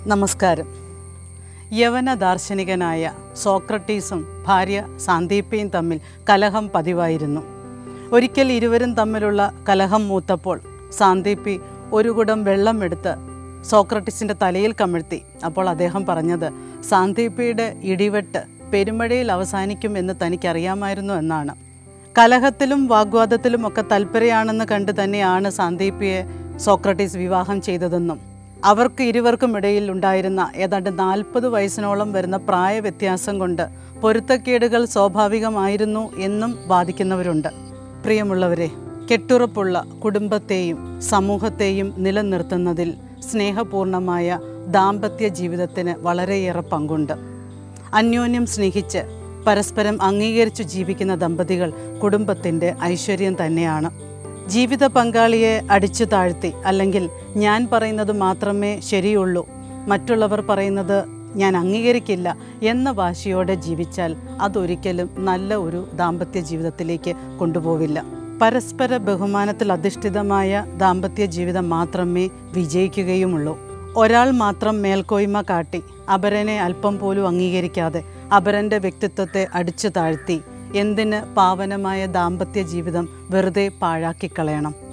നമസ്കാരം യവന ദാർശനികനായ സോക്രട്ടീസും ഭാര്യ സാന്ദീപ്പയും തമ്മിൽ കലഹം പതിവായിരുന്നു ഒരിക്കൽ ഇരുവരും തമ്മിലുള്ള കലഹം മൂത്തപ്പോൾ സാന്ദീപ്പി ഒരു കുടം വെള്ളം എടുത്ത് സോക്രട്ടീസിൻ്റെ തലയിൽ കമിഴ്ത്തി അപ്പോൾ അദ്ദേഹം പറഞ്ഞത് സാന്ദീപ്പിയുടെ ഇടിവെട്ട് പെരുമഴയിൽ അവസാനിക്കും എന്ന് തനിക്കറിയാമായിരുന്നു എന്നാണ് കലഹത്തിലും വാഗ്വാദത്തിലും ഒക്കെ തൽപരയാണെന്ന് കണ്ട് തന്നെയാണ് സാന്ദീപിയെ സോക്രട്ടീസ് വിവാഹം ചെയ്തതെന്നും അവർക്ക് ഇരുവർക്കും ഇടയിൽ ഉണ്ടായിരുന്ന ഏതാണ്ട് നാൽപ്പത് വയസ്സിനോളം വരുന്ന പ്രായ വ്യത്യാസം കൊണ്ട് പൊരുത്തക്കേടുകൾ സ്വാഭാവികമായിരുന്നു എന്നും വാദിക്കുന്നവരുണ്ട് പ്രിയമുള്ളവരെ കെട്ടുറപ്പുള്ള കുടുംബത്തെയും സമൂഹത്തെയും നിലനിർത്തുന്നതിൽ സ്നേഹപൂർണമായ ദാമ്പത്യ ജീവിതത്തിന് വളരെയേറെ പങ്കുണ്ട് അന്യോന്യം സ്നേഹിച്ച് പരസ്പരം അംഗീകരിച്ചു ജീവിക്കുന്ന ദമ്പതികൾ കുടുംബത്തിൻ്റെ ഐശ്വര്യം തന്നെയാണ് ജീവിത പങ്കാളിയെ അടിച്ചു താഴ്ത്തി അല്ലെങ്കിൽ ഞാൻ പറയുന്നത് മാത്രമേ ശരിയുള്ളൂ മറ്റുള്ളവർ പറയുന്നത് ഞാൻ അംഗീകരിക്കില്ല എന്ന വാശിയോടെ ജീവിച്ചാൽ അതൊരിക്കലും നല്ല ഒരു ദാമ്പത്യ ജീവിതത്തിലേക്ക് കൊണ്ടുപോവില്ല പരസ്പര ബഹുമാനത്തിൽ അധിഷ്ഠിതമായ ദാമ്പത്യ ജീവിതം മാത്രമേ വിജയിക്കുകയുമുള്ളൂ ഒരാൾ മാത്രം മേൽക്കോയ്മ കാട്ടി അപരനെ അല്പം പോലും അംഗീകരിക്കാതെ അപരൻ്റെ വ്യക്തിത്വത്തെ അടിച്ചു താഴ്ത്തി എന്തിന് പാവനമായ ദാമ്പത്യ ജീവിതം വെറുതെ പാഴാക്കിക്കളയണം